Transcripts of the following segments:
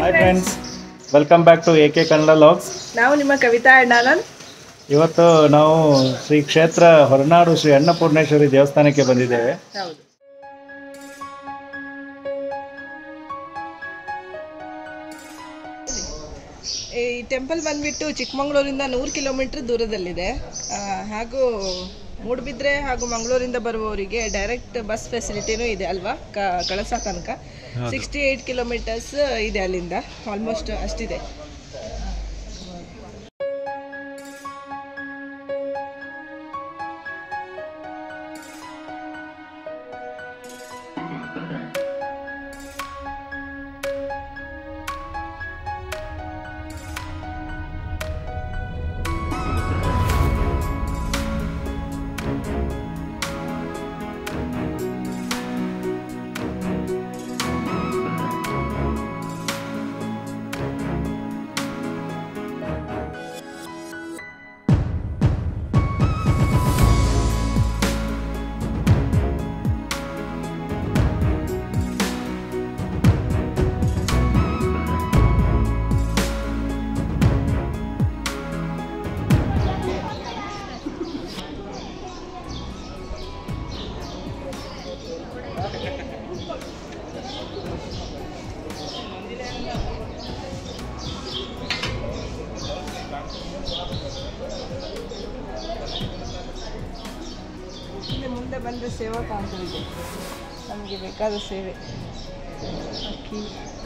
Hi friends welcome back to A K Kannada vlogs ನಾವು ನಿಮ್ಮ ಕವಿತಾ ಅಣ್ಣಾನಂದ್ ಇವತ್ತು ನಾವು ಶ್ರೀ ಕ್ಷೇತ್ರ ಹೊರನಾಡು ಶ್ರೀ ಅನ್ನಪೂರ್ಣೇಶ್ವರಿ ದೇವಸ್ಥಾನಕ್ಕೆ ಬಂದಿದ್ದೇವೆ ಹೌದು ಈ ಟೆಂಪಲ್ ಬಂದ್ಬಿಟ್ಟು ಚಿಕ್ಕಮಗಳೂರಿಂದ ನೂರು ಕಿಲೋಮೀಟರ್ ದೂರದಲ್ಲಿದೆ ಆ, ಹಾಗೂ ಮೂಡುಬಿದ್ರೆ ಹಾಗೂ ಮಂಗಳೂರಿಂದ ಬರುವವರಿಗೆ ಡೈರೆಕ್ಟ್ ಬಸ್ ಫೆಸಿಲಿಟಿನೂ ಇದೆ ಅಲ್ವಾ ಕ ಕಳಸ ತನಕ ಸಿಕ್ಸ್ಟಿ ಏಯ್ಟ್ ಕಿಲೋಮೀಟರ್ಸ್ ಇದೆ ಅಲ್ಲಿಂದ ಆಲ್ಮೋಸ್ಟ್ ಅಷ್ಟಿದೆ ಇಲ್ಲಿ ಮುಂದೆ ಬಂದರೆ ಸೇವಾ ಕೌಂಟರ್ ಇದೆ ನಮಗೆ ಬೇಕಾದ ಸೇವೆ ಅಕ್ಕಿ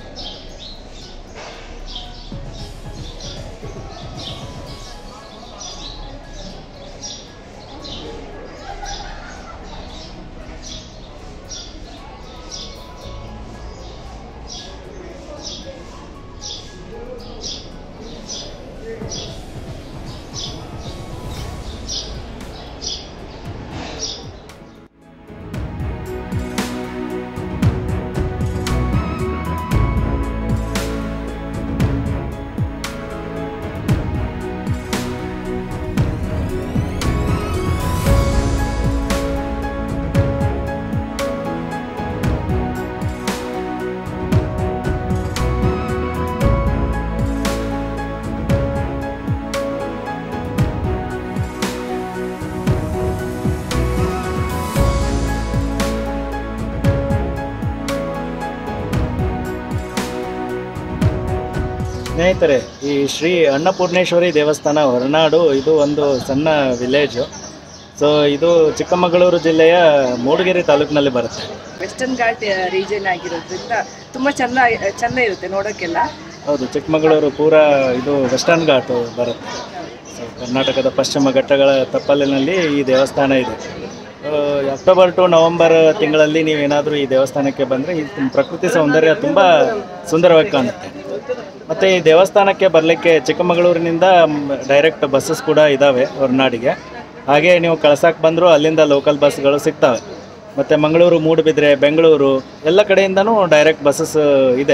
ಸ್ನೇಹಿತರೆ ಈ ಶ್ರೀ ಅನ್ನಪೂರ್ಣೇಶ್ವರಿ ದೇವಸ್ಥಾನ ಹೊರನಾಡು ಇದು ಒಂದು ಸಣ್ಣ ವಿಲೇಜು ಸೊ ಇದು ಚಿಕ್ಕಮಗಳೂರು ಜಿಲ್ಲೆಯ ಮೂಡಿಗೆರೆ ತಾಲೂಕಿನಲ್ಲಿ ಬರುತ್ತೆ ವೆಸ್ಟರ್ನ್ ಘಾಟ್ ರೀಜನ್ ಆಗಿರೋದ್ರಿಂದ ತುಂಬ ಚೆಂದ ಚೆಂದ ಇರುತ್ತೆ ನೋಡೋಕ್ಕೆಲ್ಲ ಹೌದು ಚಿಕ್ಕಮಗಳೂರು ಪೂರ ಇದು ವೆಸ್ಟರ್ನ್ ಘಾಟು ಬರುತ್ತೆ ಸೊ ಕರ್ನಾಟಕದ ಪಶ್ಚಿಮ ಘಟ್ಟಗಳ ತಪ್ಪಲಿನಲ್ಲಿ ಈ ದೇವಸ್ಥಾನ ಇದೆ ಆ, ಅಕ್ಟೋಬರ್ ಟು ನವೆಂಬರ್ ತಿಂಗಳಲ್ಲಿ ನೀವೇನಾದರೂ ಈ ದೇವಸ್ಥಾನಕ್ಕೆ ಬಂದರೆ ಈ ಪ್ರಕೃತಿ ಸೌಂದರ್ಯ ತುಂಬ ಸುಂದರವಾಗಿ ಕಾಣುತ್ತೆ ಮತ್ತು ಈ ದೇವಸ್ಥಾನಕ್ಕೆ ಬರಲಿಕ್ಕೆ ಚಿಕ್ಕಮಗಳೂರಿನಿಂದ ಡೈರೆಕ್ಟ್ ಬಸ್ಸಸ್ ಕೂಡ ಇದ್ದಾವೆ ಹೊರನಾಡಿಗೆ ಹಾಗೆ ನೀವು ಕಳ್ಸಕ್ಕೆ ಬಂದರೂ ಅಲ್ಲಿಂದ ಲೋಕಲ್ ಬಸ್ಗಳು ಸಿಗ್ತವೆ ಮತ್ತು ಮಂಗಳೂರು ಮೂಡುಬಿದ್ರೆ ಬೆಂಗಳೂರು ಎಲ್ಲ ಕಡೆಯಿಂದನೂ ಡೈರೆಕ್ಟ್ ಬಸ್ಸಸ್ ಇದೆ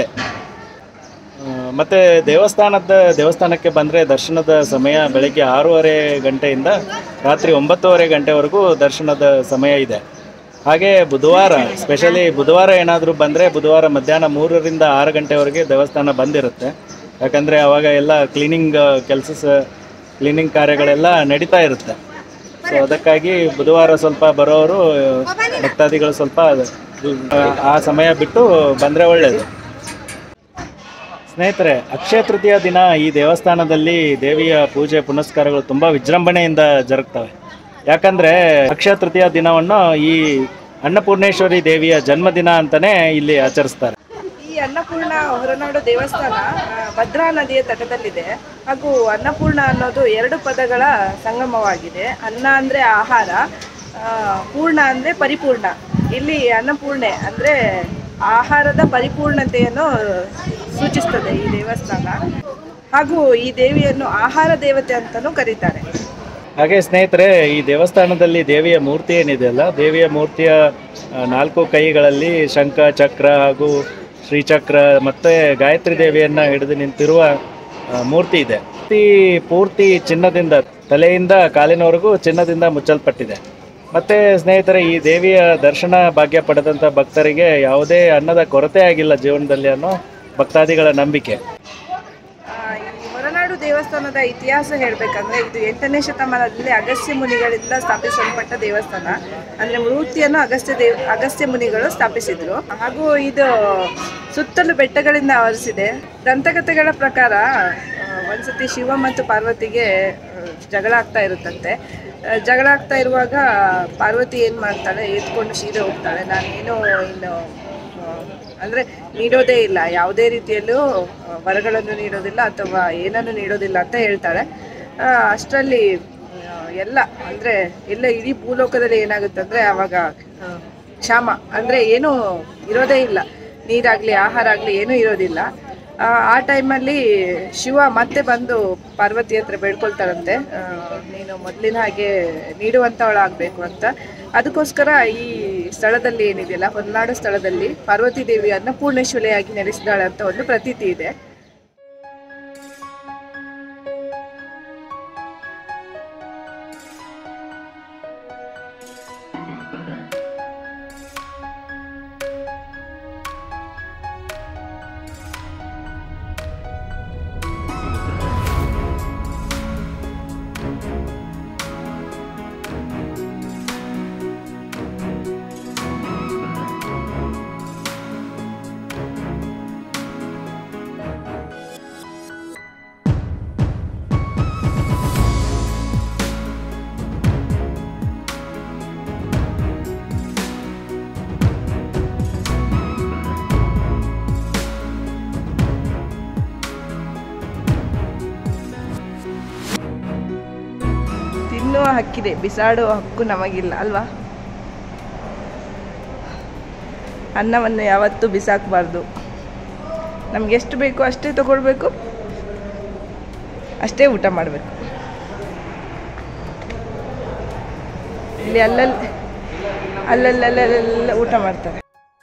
ಆ, ಮತ್ತೆ ದೇವಸ್ಥಾನದ ದೇವಸ್ಥಾನಕ್ಕೆ ಬಂದರೆ ದರ್ಶನದ ಸಮಯ ಬೆಳಗ್ಗೆ ಆರೂವರೆ ಗಂಟೆಯಿಂದ ರಾತ್ರಿ ಒಂಬತ್ತುವರೆ ಗಂಟೆವರೆಗೂ ದರ್ಶನದ ಸಮಯ ಇದೆ ಹಾಗೆ ಬುಧವಾರ ಸ್ಪೆಷಲಿ ಬುಧವಾರ ಏನಾದರೂ ಬಂದರೆ ಬುಧವಾರ ಮಧ್ಯಾಹ್ನ ಮೂರರಿಂದ ಆರು ಗಂಟೆವರೆಗೆ ದೇವಸ್ಥಾನ ಬಂದಿರುತ್ತೆ ಯಾಕಂದರೆ ಅವಾಗ ಎಲ್ಲ ಕ್ಲೀನಿಂಗ್ ಕೆಲಸ ಕ್ಲೀನಿಂಗ್ ಕಾರ್ಯಗಳೆಲ್ಲ ನಡೀತಾ ಇರುತ್ತೆ ಸೊ ಅದಕ್ಕಾಗಿ ಬುಧವಾರ ಸ್ವಲ್ಪ ಬರೋರು ಭಕ್ತಾದಿಗಳು ಸ್ವಲ್ಪ ಆ, ಆ ಸಮಯ ಬಿಟ್ಟು ಬಂದರೆ ಒಳ್ಳೆಯದು ಸ್ನೇಹಿತರೆ ಅಕ್ಷಯ ತೃತೀಯ ದಿನ ಈ ದೇವಸ್ಥಾನದಲ್ಲಿ ದೇವಿಯ ಪೂಜೆ ಪುನಸ್ಕಾರಗಳು ತುಂಬ ವಿಜೃಂಭಣೆಯಿಂದ ಜರುಗ್ತವೆ ಯಾಕಂದರೆ ಅಕ್ಷಯ ತೃತೀಯ ದಿನವನ್ನು ಈ ಅನ್ನಪೂರ್ಣೇಶ್ವರಿ ದೇವಿಯ ಜನ್ಮದಿನ ಅಂತಲೇ ಇಲ್ಲಿ ಆಚರಿಸ್ತಾರೆ ಈ ಅನ್ನಪೂರ್ಣ ಹೊರನಾಡು ದೇವಸ್ಥಾನ ಆ, ಭದ್ರಾ ನದಿಯ ತಟದಲ್ಲಿದೆ ಹಾಗೂ ಅನ್ನಪೂರ್ಣ ಅನ್ನೋದು ಎರಡು ಪದಗಳ ಸಂಗಮವಾಗಿದೆ ಅನ್ನ ಅಂದರೆ ಆಹಾರ ಆ, ಪೂರ್ಣ ಅಂದರೆ ಪರಿಪೂರ್ಣ ಇಲ್ಲಿ ಅನ್ನಪೂರ್ಣೆ ಅಂದರೆ ಆಹಾರದ ಪರಿಪೂರ್ಣತೆಯನ್ನು ಸೂಚಿಸ್ತದೆ ಈ ದೇವಸ್ಥಾನ ಹಾಗೂ ಈ ದೇವಿಯನ್ನು ಆಹಾರ ದೇವತೆ ಅಂತಲೂ ಕರೀತಾರೆ ಹಾಗೆ ಸ್ನೇಹಿತರೆ ಈ ದೇವಸ್ಥಾನದಲ್ಲಿ ದೇವಿಯ ಮೂರ್ತಿ ಏನಿದೆಯಲ್ಲ ದೇವಿಯ ಮೂರ್ತಿಯ ಆ, ನಾಲ್ಕು ಕೈಗಳಲ್ಲಿ ಶಂಖ ಚಕ್ರ ಹಾಗೂ ಶ್ರೀಚಕ್ರ ಮತ್ತು ಗಾಯತ್ರಿ ದೇವಿಯನ್ನು ಹಿಡಿದು ನಿಂತಿರುವ ಆ, ಮೂರ್ತಿ ಇದೆ ಮೂರ್ತಿ ಪೂರ್ತಿ ಚಿನ್ನದಿಂದ ತಲೆಯಿಂದ ಕಾಲಿನವರೆಗೂ ಚಿನ್ನದಿಂದ ಮುಚ್ಚಲ್ಪಟ್ಟಿದೆ ಮತ್ತೆ ಸ್ನೇಹಿತರೆ ಈ ದೇವಿಯ ದರ್ಶನ ಭಾಗ್ಯ ಪಡೆದಂಥ ಭಕ್ತರಿಗೆ ಯಾವುದೇ ಅನ್ನದ ಕೊರತೆ ಆಗಿಲ್ಲ ಜೀವನದಲ್ಲಿ ಅನ್ನೋ ಭಕ್ತಾದಿಗಳ ನಂಬಿಕೆ ಆ, ಈ ಹೊರನಾಡು ದೇವಸ್ಥಾನದ ಇತಿಹಾಸ ಹೇಳ್ಬೇಕಂದ್ರೆ ಇದು ಎಂಟನೇ ಶತಮಾನದಲ್ಲಿ ಅಗಸ್ತ್ಯ ಮುನಿಗಳಿಂದ ಸ್ಥಾಪಿಸಲ್ಪಟ್ಟ ದೇವಸ್ಥಾನ ಅಂದ್ರೆ ಮೂರ್ತಿಯನ್ನು ಅಗಸ್ತ್ಯ ದೇವ್ ಅಗಸ್ತ್ಯ ಮುನಿಗಳು ಸ್ಥಾಪಿಸಿದ್ರು ಹಾಗೂ ಇದು ಸುತ್ತಲೂ ಬೆಟ್ಟಗಳಿಂದ ಆವರಿಸಿದೆ ದಂತಕಥೆಗಳ ಪ್ರಕಾರ ಆ, ಒಂದ್ಸತಿ ಶಿವ ಮತ್ತು ಪಾರ್ವತಿಗೆ ಆ, ಜಗಳ ಆಗ್ತಾ ಇರುತ್ತಂತೆ ಆ, ಜಗಳ ಆಗ್ತಾ ಇರುವಾಗ ಪಾರ್ವತಿ ಏನು ಮಾಡ್ತಾಳೆ ಎತ್ಕೊಂಡು ಸೀರೆ ಹೋಗ್ತಾಳೆ ನಾನೇನು ಇನ್ನು ಆ, ಅಂದ್ರೆ ನೀಡೋದೇ ಇಲ್ಲ ಯಾವುದೇ ರೀತಿಯಲ್ಲೂ ಆ, ವರಗಳನ್ನು ನೀಡೋದಿಲ್ಲ ಅಥವಾ ಏನನ್ನು ನೀಡೋದಿಲ್ಲ ಅಂತ ಹೇಳ್ತಾಳೆ ಆ, ಅಷ್ಟರಲ್ಲಿ ಆ, ಎಲ್ಲ ಅಂದ್ರೆ ಎಲ್ಲ ಇಡೀ ಭೂಲೋಕದಲ್ಲಿ ಏನಾಗುತ್ತೆ ಅಂದ್ರೆ ಅವಾಗ ಆ, ಕ್ಷಾಮ ಅಂದ್ರೆ ಏನು ಇರೋದೇ ಇಲ್ಲ ನೀರಾಗ್ಲಿ ಆಹಾರ ಆಗ್ಲಿ ಏನೂ ಇರೋದಿಲ್ಲ ಆ, ಆ ಟೈಮಲ್ಲಿ ಶಿವ ಮತ್ತೆ ಬಂದು ಪಾರ್ವತಿ ಹತ್ರ ಬೇಡ್ಕೊಳ್ತಾರಂತೆ ಆ, ನೀನು ಮೊದಲಿನ ಹಾಗೆ ನೀಡುವಂಥವಳಾಗಬೇಕು ಅಂತ ಅದಕ್ಕೋಸ್ಕರ ಈ ಸ್ಥಳದಲ್ಲಿ ಏನಿದೆಯಲ್ಲ ಹೊರನಾಡು ಸ್ಥಳದಲ್ಲಿ ಪಾರ್ವತಿ ದೇವಿ ಅನ್ನಪೂರ್ಣೇಶ್ವರಿಯಾಗಿ ನೆಲೆಸಿದಾಳೆ ಅಂತ ಒಂದು ಪ್ರತೀತಿ ಇದೆ ತಿನ್ನುವ ಹಕ್ಕಿದೆ ಬಿಸಾಡುವ ಹಕ್ಕು ನಮಗಿಲ್ಲ ಅಲ್ವಾ ಅನ್ನವನ್ನು ಯಾವತ್ತೂ ಬಿಸಾಕಬಾರ್ದು ನಮ್ಗೆ ಎಷ್ಟು ಬೇಕೋ ಅಷ್ಟೇ ತಗೊಳ್ಬೇಕು ಅಷ್ಟೇ ಊಟ ಮಾಡಬೇಕು ಇಲ್ಲಿ ಅಲ್ಲಲ್ಲಿ ಅಲ್ಲಲ್ಲಲ್ಲೆಲ್ಲ ಊಟ ಮಾಡ್ತಾರೆ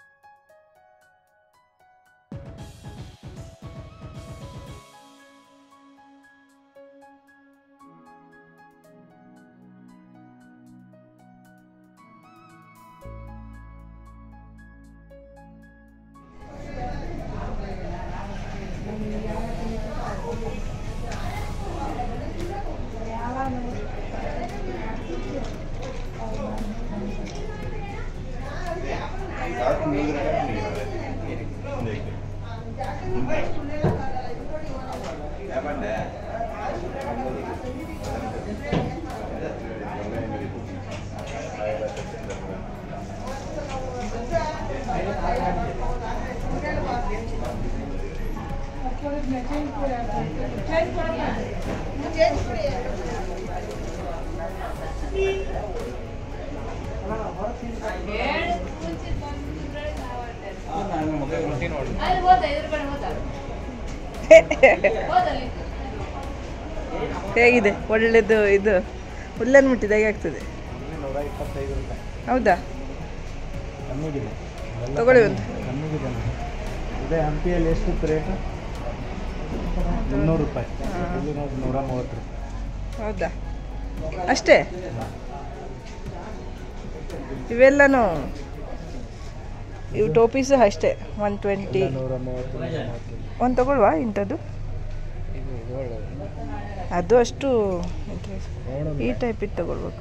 ಹೇಗಿದೆ ಒಳ್ಳೆದು ಇದು ಹುಲ್ಲನ್ನು ಮುಟ್ಟಿದ ಹೇಗೆ ಆಗ್ತದೆ ಹೌದಾ ತಗೊಳ್ಳಿ ಒಂದು ಇದೇ ಹಂಪಿಯಲ್ಲಿ ಎಷ್ಟಿತ್ತು ರೇಟ್ ಮುನ್ನೂರು ರೂಪಾಯಿ ಇಲ್ಲಿ ನೋಡಿ ನೂರ ಮೂವತ್ತು ರೂಪಾಯಿ ಹೌದಾ ಅಷ್ಟೇ ಇವೆಲ್ಲನೂ ಇವು ಟೋಪೀಸು ಅಷ್ಟೇ ಒನ್ ಟ್ವೆಂಟಿ ನೂರ ಮೂವತ್ತು ನೂರ ಮೂವತ್ತು ಒಂದು ತಗೊಳ್ವಾ ಇಂಥದ್ದು ಅದು ಅಷ್ಟು interest. ಈ ಟೈಪ್ ಇದು ತಗೊಳ್ಬೇಕು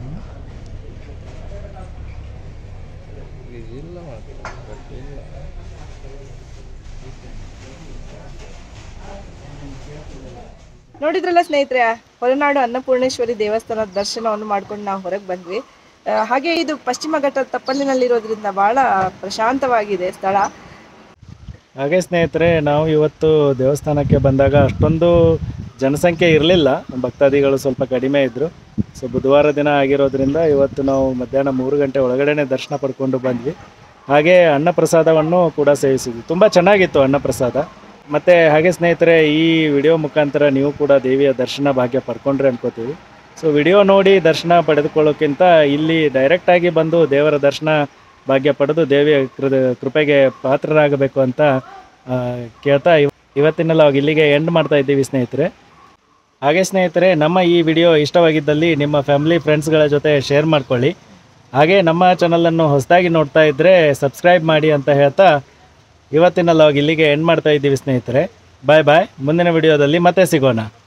ನೋಡಿದ್ರಲ್ಲ ಸ್ನೇಹಿತರೆ ಹೊರನಾಡು ಅನ್ನಪೂರ್ಣೇಶ್ವರಿ ದೇವಸ್ಥಾನದ ದರ್ಶನವನ್ನು ಮಾಡ್ಕೊಂಡು ನಾವು ಹೊರಗೆ ಬಂದ್ವಿ ಆ, ಹಾಗೆ ಇದು ಪಶ್ಚಿಮ ಘಟ್ಟದ ತಪ್ಪಲಿನಲ್ಲಿರೋದ್ರಿಂದ ಬಹಳ ಪ್ರಶಾಂತವಾಗಿದೆ ಸ್ಥಳ ಹಾಗೆ ಸ್ನೇಹಿತರೆ ನಾವು ಇವತ್ತು ದೇವಸ್ಥಾನಕ್ಕೆ ಬಂದಾಗ ಅಷ್ಟೊಂದು ಜನಸಂಖ್ಯೆ ಇರಲಿಲ್ಲ ಭಕ್ತಾದಿಗಳು ಸ್ವಲ್ಪ ಕಡಿಮೆ ಇದ್ದರು ಸೊ ಬುಧವಾರ ದಿನ ಆಗಿರೋದ್ರಿಂದ ಇವತ್ತು ನಾವು ಮಧ್ಯಾಹ್ನ ಮೂರು ಗಂಟೆ ಒಳಗಡೆನೆ ದರ್ಶನ ಪಡ್ಕೊಂಡು ಬಂದ್ವಿ ಹಾಗೆ ಅನ್ನಪ್ರಸಾದವನ್ನು ಕೂಡ ಸೇವಿಸಿದ್ವಿ ತುಂಬ ಚೆನ್ನಾಗಿತ್ತು ಅನ್ನಪ್ರಸಾದ ಮತ್ತು ಹಾಗೆ ಸ್ನೇಹಿತರೆ ಈ ವಿಡಿಯೋ ಮುಖಾಂತರ ನೀವು ಕೂಡ ದೇವಿಯ ದರ್ಶನ ಭಾಗ್ಯ ಪಡ್ಕೊಂಡ್ರೆ ಅನ್ಕೋತೀವಿ ಸೊ ವಿಡಿಯೋ ನೋಡಿ ದರ್ಶನ ಪಡೆದುಕೊಳ್ಳೋಕ್ಕಿಂತ ಇಲ್ಲಿ ಡೈರೆಕ್ಟಾಗಿ ಬಂದು ದೇವರ ದರ್ಶನ ಭಾಗ್ಯ ಪಡೆದು ದೇವಿಯ ಕೃ- ಕೃಪೆಗೆ ಪಾತ್ರರಾಗಬೇಕು ಅಂತ ಆ, ಕೇಳ್ತಾ ಇವ್- ಇವತ್ತಿನ ಲಾಗ್ ಇಲ್ಲಿಗೆ ಎಂಡ್ ಮಾಡ್ತಾ ಇದ್ದೀವಿ ಸ್ನೇಹಿತರೆ ಹಾಗೆ ಸ್ನೇಹಿತರೆ ನಮ್ಮ ಈ ವಿಡಿಯೋ ಇಷ್ಟವಾಗಿದ್ದಲ್ಲಿ ನಿಮ್ಮ ಫ್ಯಾಮಿಲಿ ಫ್ರೆಂಡ್ಸ್ಗಳ ಜೊತೆ ಶೇರ್ ಮಾಡ್ಕೊಳ್ಳಿ ಹಾಗೆ ನಮ್ಮ ಚಾನಲನ್ನು ಹೊಸದಾಗಿ ನೋಡ್ತಾ ಇದ್ದರೆ ಸಬ್ಸ್ಕ್ರೈಬ್ ಮಾಡಿ ಅಂತ ಹೇಳ್ತಾ ಇವತ್ತಿನ ಲಾಗ್ ಇಲ್ಲಿಗೆ ಎಂಡ್ ಮಾಡ್ತಾ ಇದ್ದೀವಿ ಸ್ನೇಹಿತರೆ ಬಾಯ್ ಬಾಯ್ ಮುಂದಿನ ವಿಡಿಯೋದಲ್ಲಿ ಮತ್ತೆ ಸಿಗೋಣ